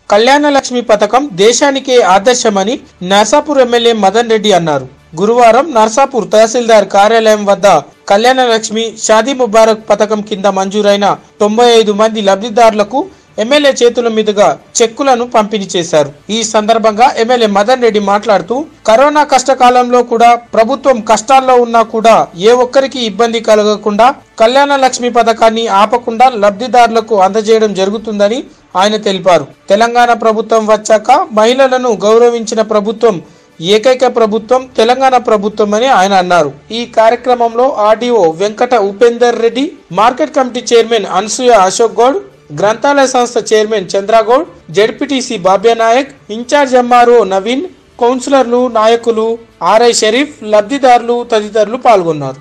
కళ్యాణ లక్ష్మి పథకం దేశానికే ఆదర్శమని నర్సాపూర్ ఎమ్మెల్యే మదన్ రెడ్డి అన్నారు గురువారం నర్సాపూర్ తహసీల్దార్ కార్యాలయం వద్ద కళ్యాణ లక్ష్మి షాదీ ముబారక్ పథకం కింద మంజూరైన తొంభై ఐదు మంది లబ్ధిదారులకు ఎమ్మెల్యే చేతుల మీదుగా చెక్కులను పంపిణీ చేశారు ఈ సందర్భంగా ఎమ్మెల్యే మదన్ రెడ్డి మాట్లాడుతూ కరోనా కష్టకాలంలో కూడా ప్రభుత్వం కష్టాల్లో ఉన్నా కూడా ఏ ఒక్కరికి ఇబ్బంది కలగకుండా కళ్యాణ లక్ష్మి పథకాన్ని ఆపకుండా లబ్ధిదారులకు అందజేయడం జరుగుతుందని ఆయన తెలిపారు తెలంగాణ ప్రభుత్వం వచ్చాక మహిళలను గౌరవించిన ప్రభుత్వం ఏకైక ప్రభుత్వం తెలంగాణ ప్రభుత్వం అని ఆయన అన్నారు ఈ కార్యక్రమంలో RDO Venkata Upender Reddy market committee chairman Anasuya Ashok Goud గ్రంథాలయ సంస్థ chairman Chandragoud ZPTC Babya Naik in charge MRO Naveen కౌన్సిలర్లు నాయకులు ఆర్ఐ షరీఫ్ లబ్ధిదారులు తదితరులు పాల్గొన్నారు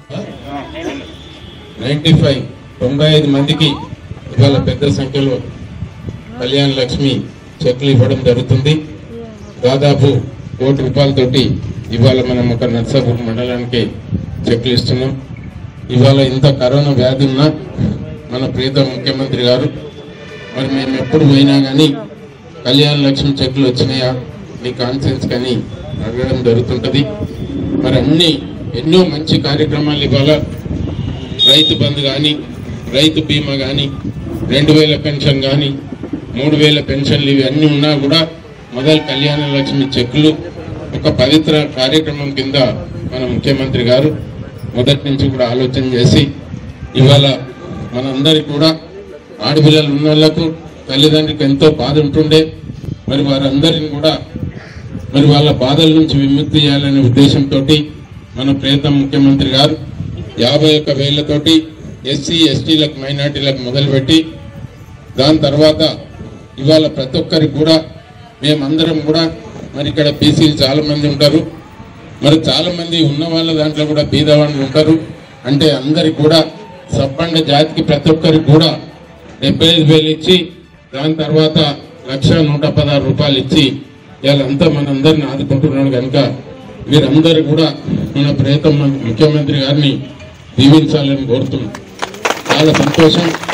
నైంటీ ఫైవ్ తొంభై ఐదు మందికి ఇవాళ పెద్ద సంఖ్యలో కళ్యాణ లక్ష్మి చెక్లు ఇవ్వడం జరుగుతుంది దాదాపు కోటి రూపాయలతోటి ఇవాళ మనం ఒక నర్సాపూర్ మండలానికి చెక్లు ఇస్తున్నాం ఇవాళ ఇంత కరోనా వ్యాధి ఉన్నా మన ప్రీత ముఖ్యమంత్రి గారు మరి మేము ఎప్పుడు పోయినా కానీ కళ్యాణ లక్ష్మి చెక్లు వచ్చినాయా మీ కాన్సెన్స్ కానీ అడగడం జరుగుతుంటది మరి అన్ని ఎన్నో మంచి కార్యక్రమాలు ఇవాళ రైతు బంధు కానీ రైతు బీమా కానీ రెండు వేల పెన్షన్ కానీ మూడు వేల పెన్షన్లు ఇవి అన్నీ ఉన్నా కూడా మొదలు కళ్యాణ లక్ష్మి చెక్కులు ఒక పవిత్ర కార్యక్రమం కింద మన ముఖ్యమంత్రి గారు మొదటి నుంచి కూడా ఆలోచన చేసి ఇవాళ మనందరికి కూడా ఆడపిల్లలు ఉన్న వాళ్ళకు తల్లిదండ్రులకు ఎంతో బాధ ఉంటుండే మరి వారందరిని కూడా మరి వాళ్ళ బాధల నుంచి విముక్తి చేయాలనే ఉద్దేశంతో మన ప్రియతమ ముఖ్యమంత్రి గారు యాభై ఒక్క వేలతోటి ఎస్సీ ఎస్టీలకు మైనార్టీలకు మొదలుపెట్టి దాని తర్వాత ఇవాళ ప్రతి ఒక్కరికి కూడా మేమందరం కూడా మరి ఇక్కడ బీసీలు చాలా మంది ఉంటారు మరి చాలా మంది ఉన్న వాళ్ళ దాంట్లో కూడా బీద వాళ్ళు ఉంటారు అంటే అందరికి కూడా సబ్బండ జాతికి ప్రతి ఒక్కరికి కూడా డెబ్బై ఐదు వేలు ఇచ్చి దాని తర్వాత లక్ష నూట పదహారు రూపాయలు ఇచ్చి ఇవాళంతా మనందరిని ఆదుకుంటున్నాడు కనుక వీరందరూ కూడా మన ప్రియతమ ముఖ్యమంత్రి గారిని దీవించాలని కోరుతున్నాం చాలా సంతోషం